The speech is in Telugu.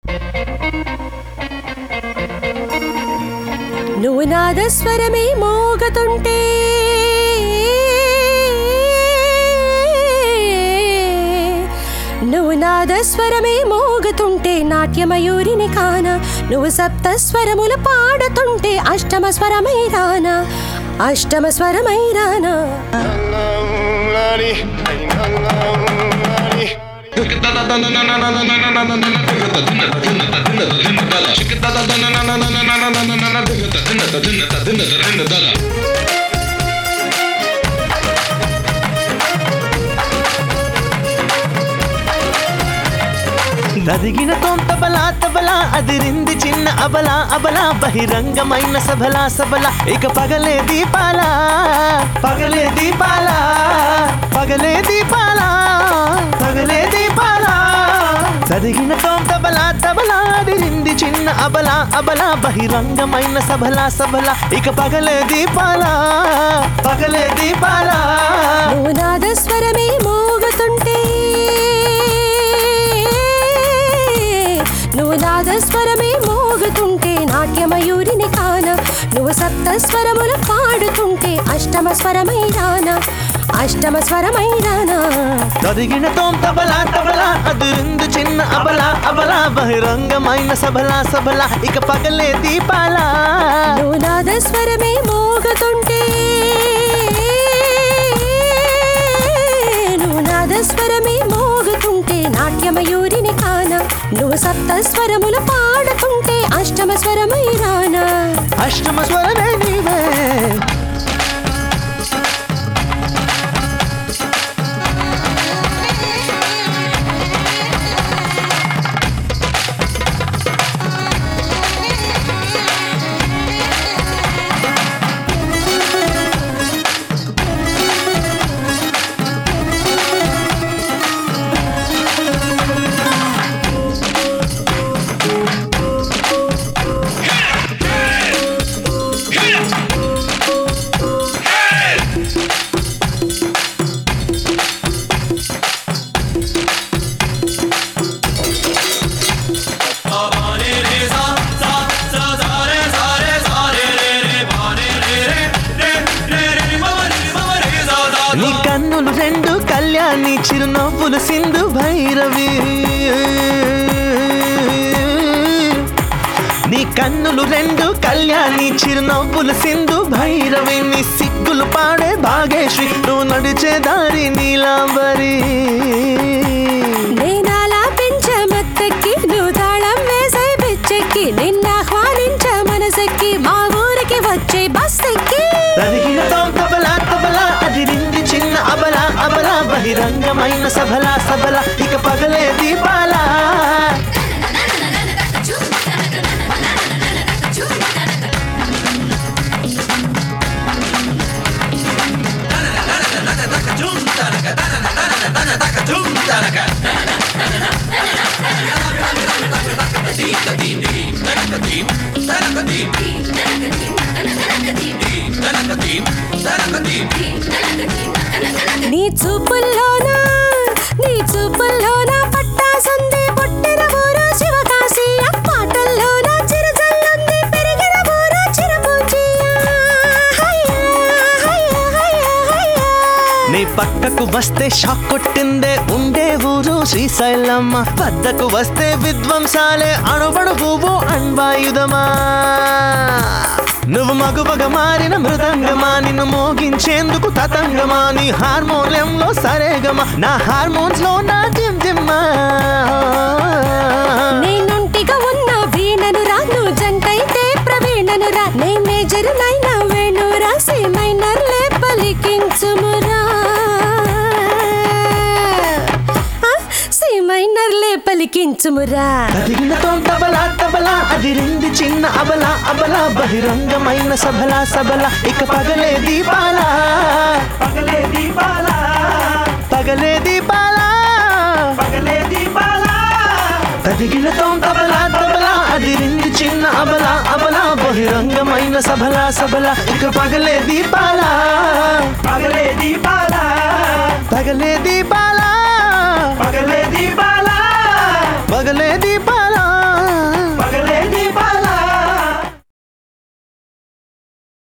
నువ్వు నాదస్వరమే మోగతుంటే నువ్వు నాదస్వరమే మోగుతుంటే నాట్యమయూరిని కాన నువ్వు సప్త స్వరములు పాడుతుంటే అష్టమ స్వరమై రానా అష్టమ స్వరమై రానా నదిగిన తోంతబల తబల అదిరింది చిన్న అబల అబల బహిరంగమైన సభల సబల ఇక పగలే దీపాల పగలే దీపాల పగలే దీపాల పగలే దీపాల చదిగిన తోంతబల తబల అదిరింది చిన్న అబల అబల బహిరంగమైన సభల సబల ఇక పగలే దీపాల పగలే దీపాల నువ్వు నాదస్వరమే మోగుతుంటే నువ్వు నాదస్వరమే మోగుతుంటే నాట్యమయూరిని కాన నువ్వు సప్త స్వరములు పాడుతుంటే అష్టమ స్వరమై రానా అష్టమ స్వరమై రానా తదిగిన తోం తబల తబల అదురుందు చిన్న అబల అబల బహిరంగమైన సబల సబల ఇక పగలే దీపాల నువ్వు నాదస్వరమే మోగుతుంటే నువ్వు నాదస్వరమే మోగుతుంటే నాట్యమయూరిని కాన నువ్వు సప్త స్వరములు పాడుతుంటే అష్టమ స్వరమై రానా అష్టమ స్వరమే నీవే నీ కన్నులు రెండు కళ్యాణి చిరునవ్వులు సింధు భైరవి నీ కన్నులు రెండు కళ్యాణి చిరునవ్వులు సింధు భైరవి నీ సిగ్గులు పాడే భాగేశ్వరి నువ్వు నడిచే దారి నీలాంబరి నేనాలా పెంచమత్తకి నువ్వు తాళం వేసే పిచ్చెక్కి నిన్న ఆహ్వానించ మనసెక్కి మా ఊరికి వచ్చే బస్సెక్కి తదిగిన తోం తబల తబల అదిరింది చిన్న అబల అబల బహిరంగమైన సభల సబల ఇక పగలే దీపాల నీ చూపుల్లోనా నీ చూపుల్లోనా పట్టాసుంది పుట్టిన ఊరు శివకాశి ఆ పాటల్లోన చిరుజల్లుంది పెరిగిన ఊరు చిరపూచియా హయ్యా హయ్యా హయ్యా హయ్యా నీ పక్కకు వస్తే షాక్ కొట్టిందే ఉండే ఊరు శ్రీశైలమ్మ వద్దకు వస్తే విధ్వంసాలే అణుబడు పువ్వు అణ్వాయుధమా నువ్వు మగువగా మారిన మృదంగమా నిన్ను మోగించేందుకు తతంగమా నీ హార్మోన్యంలో సరేగమా నా హార్మోన్స్ లో నా జిమ్ జిమ్మా నేనుంటిగా ఉన్న వీణను రా నువ్వు జంటైతే ప్రవీణను రా నే మేజర్ నైనా వేణు రా సి మైనర్ లే పలికించుమురా ఆ, సి మైనర్ లే పలికించుమురా కదిగిన తబల తబల అదిరింది చిన్న అబల అబల బహిరంగమైన సభల సబల ఇక పగలే దీపాల పగలే దీపాల పగలే దీపాల పగలే దీపాల కదిగిన తబల తబల అదిరింది చిన్న అబల అబల బహిరంగమైన సభల సబల ఇక పగలే దీపాల పగలే దీపాల పగలే దీపాల పగలే దీపాల పగలే దీపాల